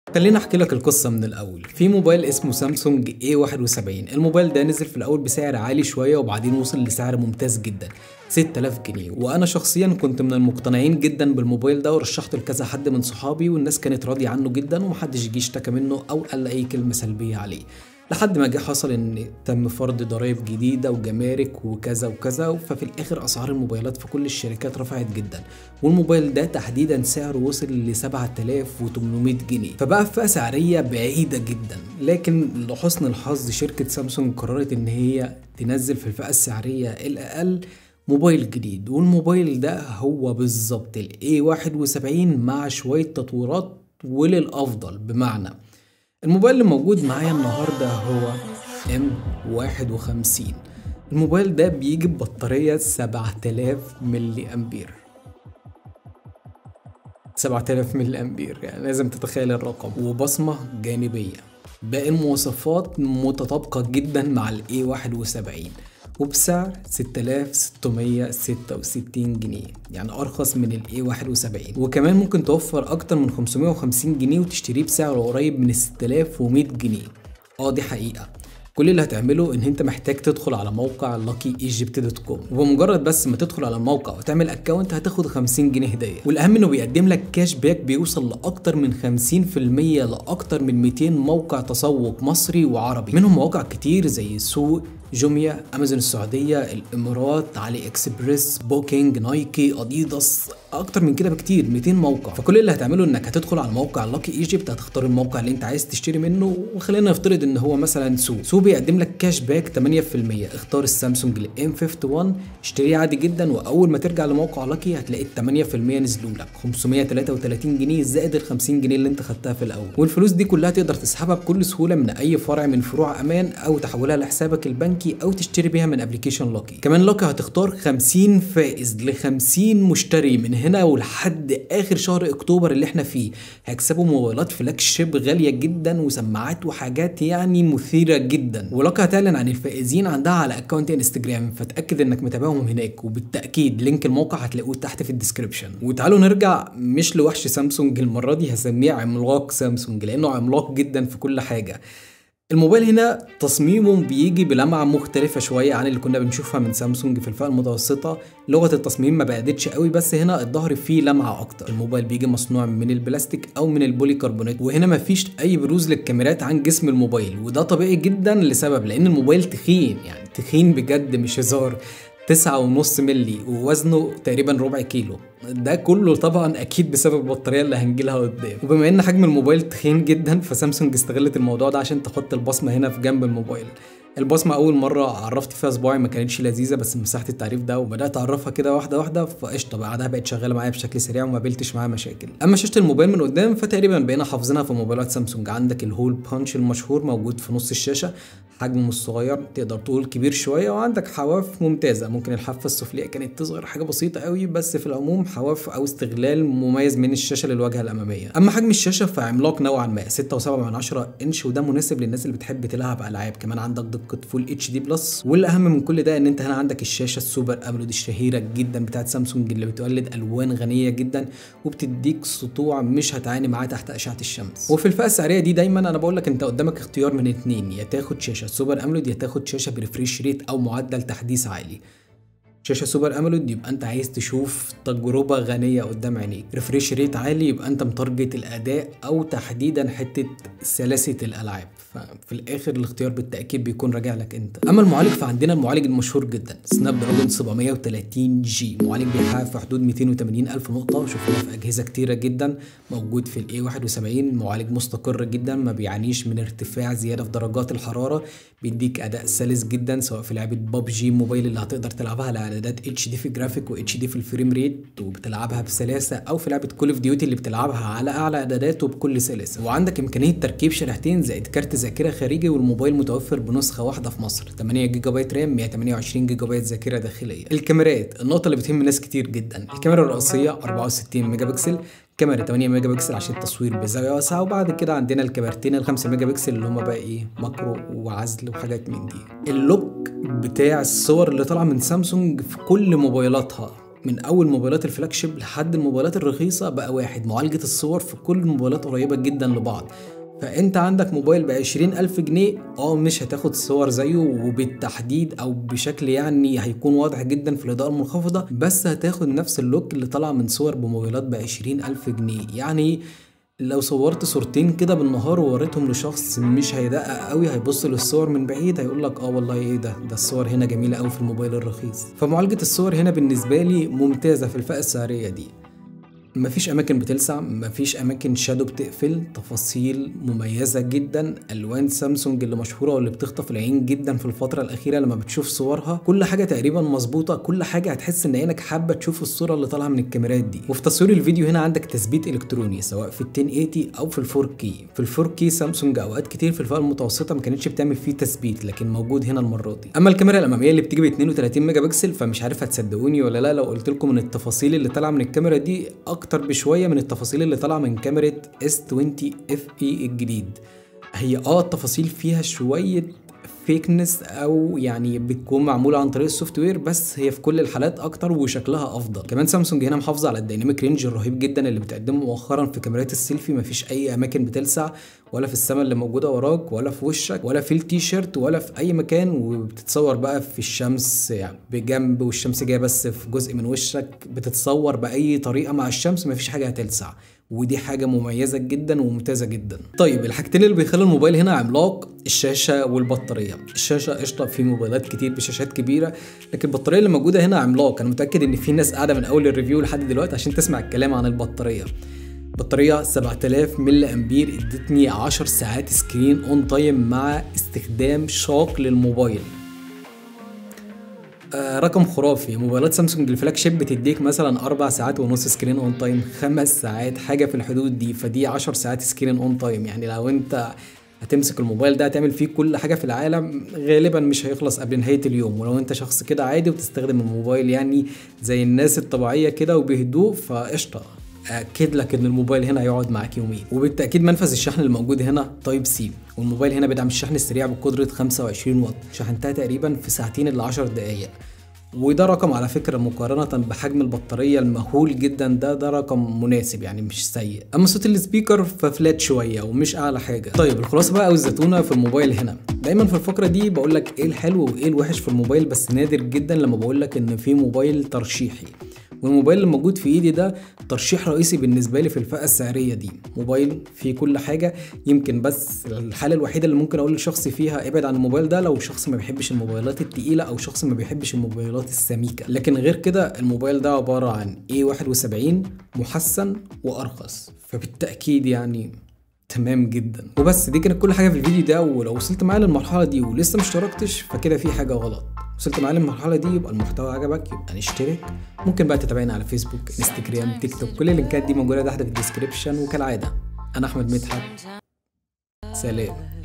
خليني احكي لك القصه من الاول في موبايل اسمه سامسونج A71 الموبايل ده نزل في الاول بسعر عالي شويه وبعدين وصل لسعر ممتاز جدا 6000 جنيه وانا شخصيا كنت من المقتنعين جدا بالموبايل ده ورشحته لكذا حد من صحابي والناس كانت راضيه عنه جدا ومحدش جه اشتكى منه او قال اي كلمه سلبيه عليه لحد ما جه حصل ان تم فرض ضرائب جديده وجمارك وكذا وكذا ففي الاخر اسعار الموبايلات في كل الشركات رفعت جدا والموبايل ده تحديدا سعره وصل ل 7800 جنيه فبقى فئه سعريه بعيده جدا لكن لحسن الحظ شركه سامسونج قررت ان هي تنزل في الفئه السعريه الاقل موبايل جديد والموبايل ده هو بالظبط ال A71 مع شويه تطويرات وللافضل بمعنى الموبايل اللي موجود معايا النهارده هو M51 الموبايل ده بيجي ببطارية 7000 ملي أمبير 7000 ملي أمبير يعني لازم تتخيل الرقم وبصمة جانبية باقي المواصفات متطابقة جدا مع ال A71 وبسعر 6666 جنيه يعني ارخص من الاي 71 وكمان ممكن توفر اكتر من 550 جنيه وتشتريه بسعر قريب من 6100 جنيه اه دي حقيقه كل اللي هتعمله ان انت محتاج تدخل على موقع لاكي ايجيبت دوت كوم وبمجرد بس ما تدخل على الموقع وتعمل اكونت هتاخد 50 جنيه هديه والاهم انه بيقدم لك كاش باك بيوصل لاكتر من 50% لاكتر من 200 موقع تسوق مصري وعربي منهم مواقع كتير زي سوق جوميا امازون السعوديه الامارات علي اكسبريس بوكينج نايكي اديداس اكتر من كده بكتير 200 موقع فكل اللي هتعمله انك هتدخل على موقع لاكي ايجيبت هتختار الموقع اللي انت عايز تشتري منه وخلينا نفترض ان هو مثلا سو سو بيقدم لك كاش باك 8% اختار السامسونج الام 51 اشتريه عادي جدا واول ما ترجع لموقع لاكي هتلاقي ال 8% نزلوا لك 533 جنيه زائد ال 50 جنيه اللي انت خدتها في الاول والفلوس دي كلها تقدر تسحبها بكل سهوله من اي فرع من فروع امان او تحولها لحسابك البنكي او تشتري بيها من ابلكيشن لاكي كمان لاكي هتختار 50 فائز ل 50 مشتري من هنا ولحد اخر شهر اكتوبر اللي احنا فيه هيكسبوا موبايلات فلاج شيب غاليه جدا وسماعات وحاجات يعني مثيره جدا ولاكي هتعلن عن الفائزين عندها على اكونت انستجرام فتاكد انك متابعهم هناك وبالتاكيد لينك الموقع هتلاقوه تحت في الديسكربشن وتعالوا نرجع مش لوحش سامسونج المره دي هسميه عملاق سامسونج لانه عملاق جدا في كل حاجه الموبايل هنا تصميمه بيجي بلمعة مختلفة شوية عن اللي كنا بنشوفها من سامسونج في الفئة المتوسطة لغة التصميم ما بعدتش قوي بس هنا الظهر فيه لمعة أكتر الموبايل بيجي مصنوع من البلاستيك أو من البولي كربونات وهنا مفيش أي بروز للكاميرات عن جسم الموبايل وده طبيعي جدا لسبب لأن الموبايل تخين يعني تخين بجد مش هزار تسعة ونص ملي ووزنه تقريبا ربع كيلو ده كله طبعا اكيد بسبب البطاريه اللي هنجيلها قدام وبما ان حجم الموبايل تخين جدا فسامسونج استغلت الموضوع ده عشان تحط البصمه هنا في جنب الموبايل البصمه اول مره عرفت فيها صباعي ما كانتش لذيذه بس مساحه التعريف ده وبدات اعرفها كده واحده واحده فقشطه بعدها بقت شغاله معايا بشكل سريع وما قابلتش معاها مشاكل اما شاشه الموبايل من قدام فتقريبا بقينا حافظينها في موبايلات سامسونج عندك الهول بانش المشهور موجود في نص الشاشه حجمه مش صغير تقدر تقول كبير شويه وعندك حواف ممتازه ممكن الحافه السفليه كانت تصغر حاجه بسيطه قوي بس في العموم حواف او استغلال مميز من الشاشه للواجهه الاماميه اما حجم الشاشه فعملاق نوعا ما 6.7 انش وده مناسب للناس اللي بتحب تلعب العاب كمان عندك دقه فول اتش دي بلس والاهم من كل ده ان انت هنا عندك الشاشه السوبر اموليد الشهيره جدا بتاعت سامسونج اللي بتولد الوان غنيه جدا وبتديك سطوع مش هتعاني معاه تحت اشعه الشمس وفي الفئه السعريه دي دايما انا بقول لك انت قدامك اختيار من اتنين يا تاخد شاشه سوبر اموليد يا تاخد شاشه بريفريش ريت او معدل تحديث عالي شاشه سوبر اموليد يبقى انت عايز تشوف تجربه غنيه قدام عينيك ريفريش ريت عالي يبقى انت متارجت الاداء او تحديدا حته سلاسه الالعاب ففي الاخر الاختيار بالتاكيد بيكون راجع لك انت اما المعالج فعندنا المعالج المشهور جدا سناب دراجون 730 جي معالج بيحقق في حدود 280 الف نقطه وشفناه في اجهزه كتيره جدا موجود في الاي 71 معالج مستقر جدا ما بيعانيش من ارتفاع زياده في درجات الحراره بيديك اداء سلس جدا سواء في لعبه ببجي موبايل اللي هتقدر تلعبها على اعدادات اتش دي في جرافيك واتش دي في الفريم ريت وبتلعبها بسلاسه او في لعبه كول اوف ديوتي اللي بتلعبها على اعلى اعدادات وبكل سلاسه وعندك امكانيه تركيب شريحتين زائد كارت ذاكره خارجي والموبايل متوفر بنسخه واحده في مصر 8 جيجا بايت رام 128 جيجا بايت ذاكره داخليه الكاميرات النقطه اللي بتهم ناس كتير جدا الكاميرا الرئيسيه 64 ميجا بكسل كاميرا 8 ميجا بكسل عشان التصوير بزاويه واسعه وبعد كده عندنا الكاميرتين ال 5 ميجا بكسل اللي هما بقى ايه ماكرو وعزل وحاجات من دي اللوك بتاع الصور اللي طالعه من سامسونج في كل موبايلاتها من اول موبايلات الفلاج شيب لحد الموبايلات الرخيصه بقى واحد معالجه الصور في كل الموبايلات قريبه جدا لبعض فانت عندك موبايل ب ألف جنيه اه مش هتاخد صور زيه وبالتحديد او بشكل يعني هيكون واضح جدا في الاضاءه المنخفضه بس هتاخد نفس اللوك اللي طالع من صور بموبايلات ب ألف جنيه يعني لو صورت صورتين كده بالنهار ووريتهم لشخص مش هيدقق قوي هيبص للصور من بعيد هيقول لك اه والله ايه ده ده الصور هنا جميله قوي في الموبايل الرخيص فمعالجه الصور هنا بالنسبه لي ممتازه في الفئه السعريه دي مفيش اماكن بتلسع مفيش اماكن شادو بتقفل تفاصيل مميزه جدا الوان سامسونج اللي مشهوره واللي بتخطف العين جدا في الفتره الاخيره لما بتشوف صورها كل حاجه تقريبا مظبوطه كل حاجه هتحس ان عينك حابه تشوف الصوره اللي طالعه من الكاميرات دي وفي تصوير الفيديو هنا عندك تثبيت الكتروني سواء في ال 1080 او في ال 4K في ال 4K سامسونج اوقات كتير في الفئه المتوسطه ما كانتش بتعمل فيه تثبيت لكن موجود هنا المره دي اما الكاميرا الاماميه اللي بتيجي ب 32 ميجا بكسل فمش عارف هتصدقوني ولا لا لو قلت لكم ان التفاصيل اللي طالعه من الكاميرا دي اكتر بشويه من التفاصيل اللي طالعه من كاميرا اس 20 اف اي الجديد هي اه التفاصيل فيها شويه فيكنس او يعني بتكون معموله عن طريق السوفت وير بس هي في كل الحالات اكتر وشكلها افضل كمان سامسونج هنا محافظه على الديناميك رينج الرهيب جدا اللي بتقدمه مؤخرا في كاميرات السيلفي مفيش اي اماكن بتلسع ولا في السماء اللي موجوده وراك ولا في وشك ولا في التيشيرت ولا في اي مكان وبتتصور بقى في الشمس يعني بجنب والشمس جايه بس في جزء من وشك بتتصور باي طريقه مع الشمس مفيش حاجه هتلسع ودي حاجه مميزه جدا وممتازه جدا طيب الحاجتين اللي بيخلوا الموبايل هنا عملاق الشاشه والبطاريه الشاشه قشطه في موبايلات كتير بشاشات كبيره لكن البطاريه اللي موجوده هنا عملاق انا متاكد ان في ناس قاعده من اول الريفيو لحد دلوقتي عشان تسمع الكلام عن البطاريه بطارية 7000 ملي امبير ادتني 10 ساعات سكرين اون تايم مع استخدام شاق للموبايل آه رقم خرافي موبايلات سامسونج الفلاج شيب بتديك مثلا اربع ساعات ونص سكرين اون تايم خمس ساعات حاجه في الحدود دي فدي 10 ساعات سكرين اون تايم يعني لو انت هتمسك الموبايل ده هتعمل فيه كل حاجه في العالم غالبا مش هيخلص قبل نهايه اليوم ولو انت شخص كده عادي وبتستخدم الموبايل يعني زي الناس الطبيعيه كده وبهدوء فقشطه اكد لك ان الموبايل هنا هيقعد معاك يومين وبالتاكيد منفذ الشحن الموجود هنا تايب سي والموبايل هنا بيدعم الشحن السريع بقدره 25 واط شحنتها تقريبا في ساعتين ل 10 دقائق وده رقم على فكرة مقارنة بحجم البطارية المهول جدا ده ده رقم مناسب يعني مش سيء اما صوت السبيكر ففلات شوية ومش اعلى حاجة طيب الخلاصة بقى او الزتونة في الموبايل هنا دايما في الفقرة دي بقول لك ايه الحلو وايه الوحش في الموبايل بس نادر جدا لما بقول لك ان في موبايل ترشيحي والموبايل اللي موجود في ايدي ده ترشيح رئيسي بالنسبه لي في الفئه السعريه دي موبايل فيه كل حاجه يمكن بس الحاله الوحيده اللي ممكن اقول لشخص فيها ابعد عن الموبايل ده لو شخص ما بيحبش الموبايلات التقيله او شخص ما بيحبش الموبايلات السميكه لكن غير كده الموبايل ده عباره عن A71 محسن وارخص فبالتاكيد يعني تمام جدا وبس دي كانت كل حاجه في الفيديو ده ولو وصلت معايا للمرحله دي ولسه ما اشتركتش فكده في حاجه غلط وصلت معايا للمرحله دي يبقى المحتوى عجبك يبقى نشترك ممكن بقى تتابعنا على فيسبوك انستجرام تيك توك كل اللينكات دي موجوده تحت في الديسكريبشن وكالعاده انا احمد مدحت سلام